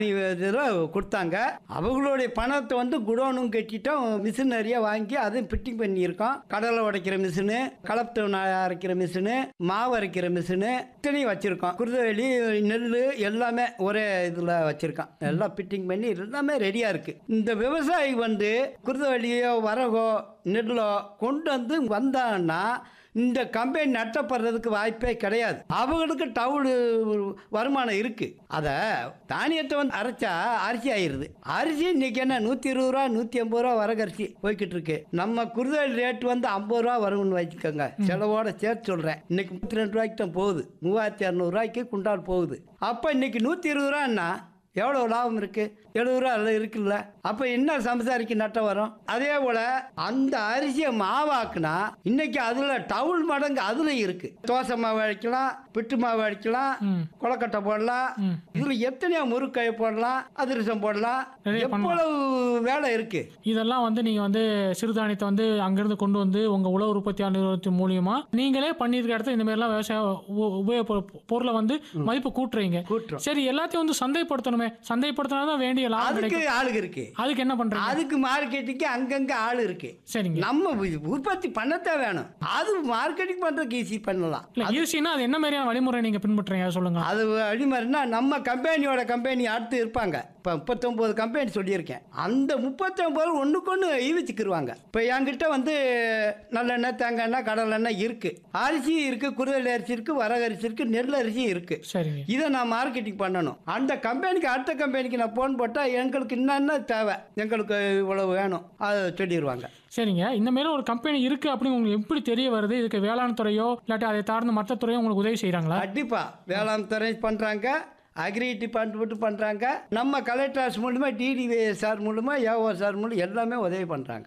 இதில் கொடுத்தாங்க அவங்களுடைய பணத்தை வந்து குடோனும் கட்டிட்டோம் மிஷின் நிறைய வாங்கி அதையும் ஃபிட்டிங் பண்ணியிருக்கோம் கடலை உடைக்கிற மிஷினு கலப்பு அரைக்கிற மிஷினு மாவு அரைக்கிற மிஷினு இத்தனையும் வச்சுருக்கோம் குருதவெளி நெல் எல்லாமே ஒரே இதில் வச்சுருக்கோம் எல்லாம் ஃபிட்டிங் பண்ணி எல்லாமே ரெடியாக இருக்குது இந்த விவசாயி வந்து குருதவெளியோ வரகோ நெல்லோ கொண்டு வந்து வந்தான்னா இந்த கம்பெனி நட்டப்படுறதுக்கு வாய்ப்பே கிடையாது அவங்களுக்கு டவுன் வருமானம் இருக்கு அதை தானியத்தை வந்து அரைச்சா அரிசி ஆயிருது அரிசி இன்னைக்கு என்ன நூற்றி இருபது ரூபா நூற்றி ஐம்பது ரூபா வரகரிசி போய்கிட்டு இருக்கு நம்ம குருதல் ரேட் வந்து ஐம்பது ரூபா வரும்னு வச்சுக்கோங்க செலவோட சேர்த்து சொல்கிறேன் இன்னைக்கு முப்பத்தி ரெண்டு ரூபாய்க்கு தான் போகுது மூவாயிரத்தி இரநூறுவாய்க்கு குண்டால் போகுது அப்போ இன்னைக்கு நூற்றி இருபது ரூபான்னா எவ்வளோ லாபம் இருக்கு எழுபது ரூபா அதில் இருக்குல்ல அப்போ என்ன சம்சாரிக்கு நட்டம் வரும் அதே போல அந்த அரிசியை மாவாக்குனா இன்னைக்கு அதுல டவுல் மடங்கு அதுல இருக்கு தோசை மாவு அடிக்கலாம் பிட்டு மாவு அடிக்கலாம் ம். கொலக்கட்டை போடலாம் ம். இதுல எத்தனையோ முறுக்காய் போடலாம் அதிரசம் போடலாம் நிறைய பண்ணலாம். எவ்வளவு வேலை இருக்கு இதெல்லாம் வந்து நீங்க வந்து சிறுதானியத்தை வந்து அங்கிருந்து கொண்டு வந்து உங்க உழவு உற்பத்தியாளர் நிறுவனத்தின் மூலியமா நீங்களே பண்ணியிருக்க இடத்துல இந்த மாதிரிலாம் விவசாய உ- உபயோக பொ- பொருளை வந்து மதிப்பு கூட்டுறீங்க கூட்டுறோம் சரி எல்லாத்தையும் வந்து சந்தைப்படுத்தணுமே சந்தைப்படுத்தினா தான் வேண்டிய லாபம் அதுக்கு கிடைக்கும் ஆளுங்க இருக்கு அதுக்கு என்ன பண்றீங்க அதுக்கு மார்க்கெட்டுக்கு அங்கங்க ஆள் இருக்கு சரிங்க நம்ம உ- உற்பத்தி பண்ணத்தான் வேணும் அது மார்க்கெட்டிங் பண்றதுக்கு ஈஸி பண்ணலாம் இல்ல ஈஸினா அது என்ன மாதிரியான வழிமுறை நீங்க பின்பற்றுறீங்க அதை சொல்லுங்க அது அடிமாரினா நம்ம கம்பெனியோட கம்பெனி அடுத்து இருப்பாங்க இப்போ முப்பத்தொம்போது கம்பெனி சொல்லியிருக்கேன் அந்த முப்பத்தொம்போது ஒன்றுக்கு ஒன்று ஈவிச்சுக்கிருவாங்க இப்போ என்கிட்ட வந்து நல்லெண்ணெய் தேங்காய் எண்ணெய் கடலை எண்ணெய் இருக்குது அரிசி இருக்குது குருதல் அரிசி இருக்குது வரகு அரிசி இருக்குது நெல் அரிசி இருக்குது சரிங்க இதை நான் மார்க்கெட்டிங் பண்ணணும் அந்த கம்பெனிக்கு அடுத்த கம்பெனிக்கு நான் ஃபோன் போட்டால் எங்களுக்கு என்னென்ன தேவை எங்களுக்கு இவ்வளவு வேணும் அதை சொல்லிடுவாங்க சரிங்க இந்த மாதிரி ஒரு கம்பெனி இருக்கு அப்படின்னு உங்களுக்கு எப்படி தெரிய வருது இதுக்கு வேளாண் துறையோ இல்லாட்டி அதை சார்ந்த மற்ற துறையோ உங்களுக்கு உதவி செய்றாங்களா கண்டிப்பா வேளாண் துறை பண்றாங்க அக்ரி டிபார்ட்மெண்ட் பண்றாங்க நம்ம கலெக்டர்ஸ் மூலமா டிடிவி சார் மூலமா ஏஓ சார் மூலம் எல்லாமே உதவி பண்றாங்க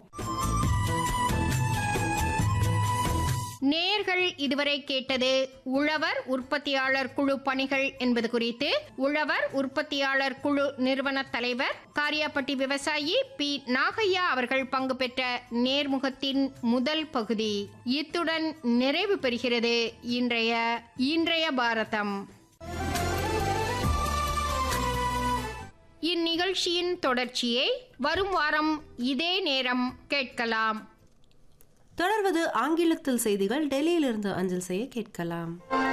நேர்கள் இதுவரை கேட்டது உழவர் உற்பத்தியாளர் குழு பணிகள் என்பது குறித்து உழவர் உற்பத்தியாளர் குழு நிறுவன தலைவர் காரியாப்பட்டி விவசாயி பி நாகையா அவர்கள் பங்கு பெற்ற நேர்முகத்தின் முதல் பகுதி இத்துடன் நிறைவு பெறுகிறது இன்றைய இன்றைய பாரதம் இந்நிகழ்ச்சியின் தொடர்ச்சியை வரும் வாரம் இதே நேரம் கேட்கலாம் தொடர்வது ஆங்கிலத்தில் செய்திகள் டெல்லியிலிருந்து அஞ்சல் செய்ய கேட்கலாம்